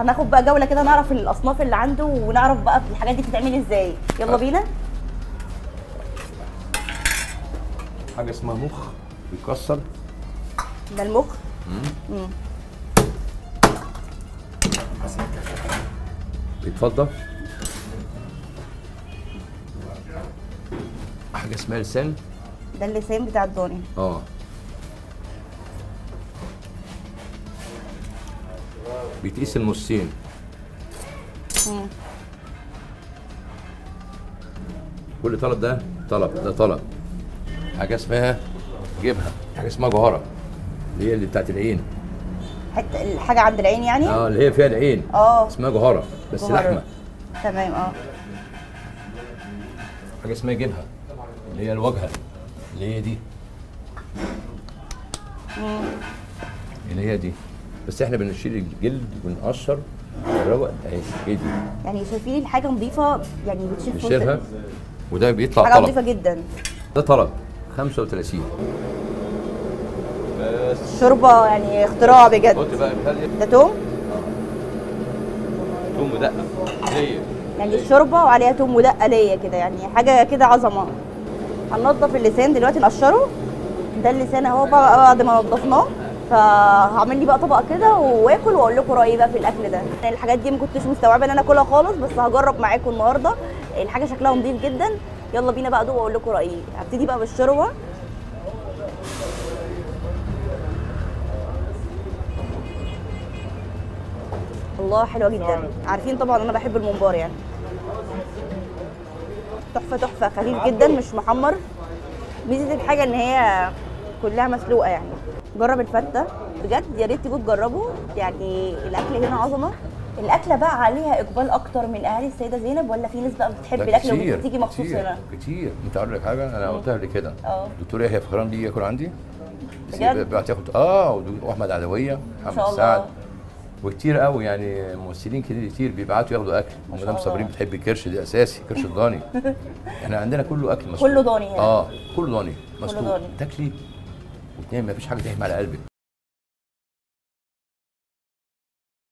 هناخد بقى جوله كده نعرف الاصناف اللي عنده ونعرف بقى الحاجات دي بتتعمل ازاي يلا آه. بينا حاجه اسمها مخ بيتكسر ده المخ مم. بيتفضل حاجه اسمها لسان ده اللسان بتاع الضاني اه بيتقيس النصين مم. كل طلب ده طلب ده طلب حاجه اسمها جيبها حاجه اسمها جوهره اللي هي اللي بتاعت العين حته الحاجه عند العين يعني اه اللي هي فيها العين اه اسمها جوهره بس جوهرة. لحمه تمام اه حاجه اسمها جيبها اللي هي الواجهه اللي هي دي مم. اللي هي دي بس احنا بنشيل الجلد ونقشر ونروق اهي هي دي يعني شايفين الحاجه نظيفه يعني بتشيل فرصة- نشيلها وده بيطلع حاجه طلب نظيفه جدا ده طلب 35 شوربه يعني اختراع بجد قلت بقى الغالية ده توم توم ودقه هي يعني الشوربه وعليها توم ودقه ليا كده يعني حاجه كده عظمه هننضف اللسان دلوقتي نقشره ده اللسان اهو بقى بعد ما نضفناه فهعمل لي بقى طبق كده واكل واقول لكم رايي بقى في الاكل ده يعني الحاجات دي ما كنتش مستوعبه ان انا اكلها خالص بس هجرب معاكم النهارده الحاجه شكلها نظيف جدا يلا بينا بقى ادوق واقول لكم رايي هبتدي بقى بالشوربه الله حلوه جدا عارفين طبعا انا بحب الممبار يعني تحفه تحفه خفيف جدا مش محمر ميزه الحاجه ان هي كلها مسلوقه يعني جرب الفته بجد يا ريت تيجوا تجربوا يعني الاكل هنا عظمه الاكله بقى عليها اقبال اكتر من اهالي السيده زينب ولا في ناس بقى بتحب ده الاكل كتير وبتيجي مخصوص كتير هنا كتير انت اقول لك حاجه انا قلتها قبل كده اه. دكتور يحيى فخران دي ياكل عندي بس بجد؟ بقى تاخد اه ودو- واحمد عدويه شاء محمد الله. سعد وكتير قوي يعني ممثلين كتير كتير بيبعتوا ياخدوا اكل شاء ومدام الله. صابرين بتحب الكرش دي اساسي كرش الضاني احنا عندنا كله اكل مسلوق كله ضاني هنا اه كله ضاني مسلوق ضاني. تاكلي وتنام مفيش حاجه تهمل على قلبك